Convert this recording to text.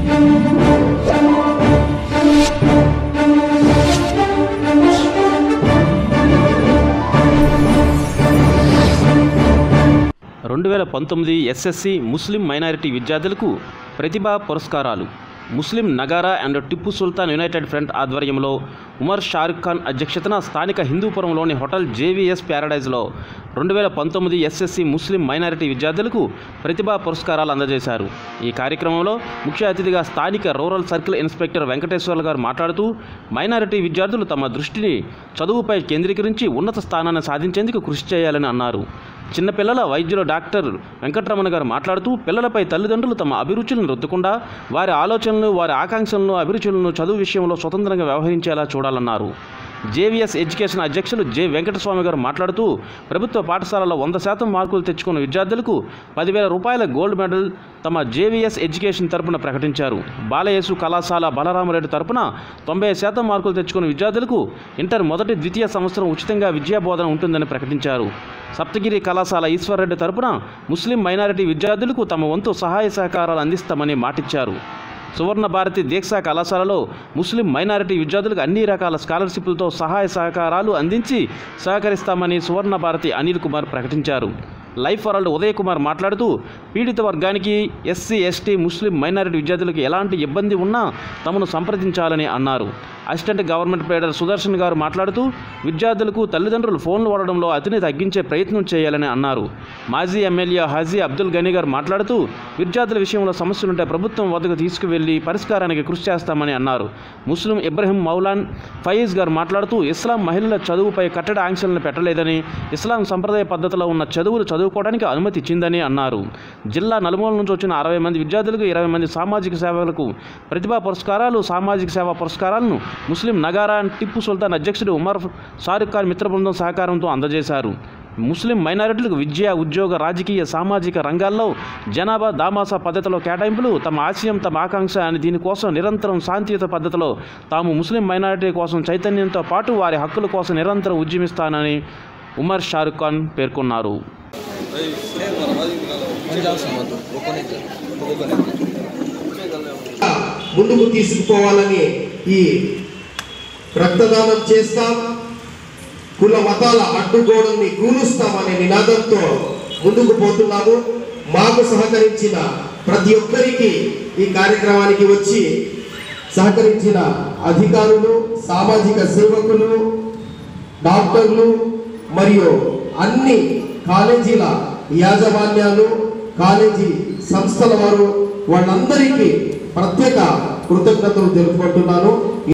రెండు వేల పంతొమ్మిది ఎస్ఎస్సి ముస్లిం మైనారిటీ విద్యార్థులకు ప్రతిభా పురస్కారాలు Muslim Nagara and Tippu Sultan united front ఆధ్వర్యంలో ఉమర్ షారుఖ్ ఖాన్ అధ్యక్షతన స్థానిక హిందూపురంలోని హోటల్ జేవీఎస్ ప్యారడైజ్లో రెండు వేల పంతొమ్మిది ఎస్ఎస్సి ముస్లిం మైనారిటీ విద్యార్థులకు ప్రతిభా పురస్కారాలు అందజేశారు ఈ కార్యక్రమంలో ముఖ్య అతిథిగా స్థానిక రూరల్ సర్కిల్ ఇన్స్పెక్టర్ వెంకటేశ్వర్లు గారు మాట్లాడుతూ మైనారిటీ విద్యార్థులు తమ దృష్టిని చదువుపై కేంద్రీకరించి ఉన్నత స్థానాన్ని సాధించేందుకు కృషి చేయాలని అన్నారు చిన్నపిల్లల వైద్యులు డాక్టర్ వెంకటరమణ గారు మాట్లాడుతూ పిల్లలపై తల్లిదండ్రులు తమ అభిరుచులను రుద్దకుండా వారి ఆలోచనలు వారి ఆకాంక్షలను అభిరుచులను చదువు విషయంలో స్వతంత్రంగా వ్యవహరించేలా చూడాలన్నారు జేవీఎస్ ఎడ్యుకేషన్ అధ్యక్షులు జె వెంకటస్వామి గారు మాట్లాడుతూ ప్రభుత్వ పాఠశాలలో వంద శాతం మార్కులు తెచ్చుకున్న విద్యార్థులకు పదివేల రూపాయల గోల్డ్ మెడల్ తమ జేవీఎస్ ఎడ్యుకేషన్ తరపున ప్రకటించారు బాలయేసు కళాశాల బలరామరెడ్డి తరపున తొంభై శాతం మార్కులు తెచ్చుకున్న విద్యార్థులకు ఇంటర్ మొదటి ద్వితీయ సంవత్సరం ఉచితంగా విద్యాబోధన ఉంటుందని ప్రకటించారు సప్తగిరి కళాశాల ఈశ్వర్రెడ్డి తరపున ముస్లిం మైనారిటీ విద్యార్థులకు తమ వంతు సహాయ సహకారాలు అందిస్తామని మాటిచ్చారు సువర్ణ భారతి దీక్షా కళాశాలలో ముస్లిం మైనారిటీ విద్యార్థులకు అన్ని రకాల స్కాలర్షిప్లతో సహాయ సహకారాలు అందించి సహకరిస్తామని సువర్ణ భారతి అనిల్ కుమార్ ప్రకటించారు లైఫ్ వరల్డ్ ఉదయ్ కుమార్ మాట్లాడుతూ పీడిత వర్గానికి ఎస్సీ ఎస్టీ ముస్లిం మైనారిటీ విద్యార్థులకు ఎలాంటి ఇబ్బంది ఉన్నా తమను సంప్రదించాలని అన్నారు అసిస్టెంట్ గవర్నమెంట్ ప్లేడర్ సుదర్శన్ గారు మాట్లాడుతూ విద్యార్థులకు తల్లిదండ్రులు ఫోన్లు వాడడంలో అతిని తగ్గించే ప్రయత్నం చేయాలని అన్నారు మాజీ ఎమ్మెల్యే హాజీ అబ్దుల్ గనీ గారు మాట్లాడుతూ విద్యార్థుల విషయంలో సమస్యలుంటే ప్రభుత్వం వద్దకు తీసుకువెళ్లి పరిష్కారానికి కృషి చేస్తామని అన్నారు ముస్లిం ఇబ్రహీం మౌలాన్ ఫయీజ్ గారు మాట్లాడుతూ ఇస్లాం మహిళల చదువుపై కట్టడ ఆంక్షలను పెట్టలేదని ఇస్లాం సంప్రదాయ పద్ధతిలో ఉన్న చదువులు చదువుకోవడానికి అనుమతి ఇచ్చిందని అన్నారు జిల్లా నలుమూల నుంచి వచ్చిన అరవై మంది విద్యార్థులకు ఇరవై మంది సామాజిక సేవలకు ప్రతిభా పురస్కారాలు సామాజిక సేవా పురస్కారాలను ముస్లిం నగారా టిప్పు సుల్తాన్ అధ్యక్షుడు ఉమర్ షారుఖ్ ఖాన్ మిత్ర బృందం సహకారంతో అందజేశారు ముస్లిం మైనారిటీలకు విద్య ఉద్యోగ రాజకీయ సామాజిక రంగాల్లో జనాభా దామాసా పద్ధతిలో కేటాయింపులు తమ ఆశయం తమ ఆకాంక్ష అని దీనికోసం నిరంతరం శాంతియుత పద్ధతిలో తాము ముస్లిం మైనారిటీ కోసం చైతన్యంతో పాటు వారి హక్కుల కోసం నిరంతరం ఉద్యమిస్తానని ఉమర్ షారుఖ్ ఖాన్ పేర్కొన్నారు ముందుకు తీసుకుపోవాలని ఈ రక్తదానం చేస్తాం కుల మతాల అడ్డుగోడల్ని కూలుస్తామనే నినాదంతో ముందుకు పోతున్నాము మాకు సహకరించిన ప్రతి ఒక్కరికి ఈ కార్యక్రమానికి వచ్చి సహకరించిన అధికారులు సామాజిక సేవకులు డాక్టర్లు మరియు అన్ని కాలేజీల యాజమాన్యాలు కాలేజీ సంస్థల వారు వాళ్ళందరికీ ప్రత్యేక కృతజ్ఞతలు తెలుపుకుంటున్నాను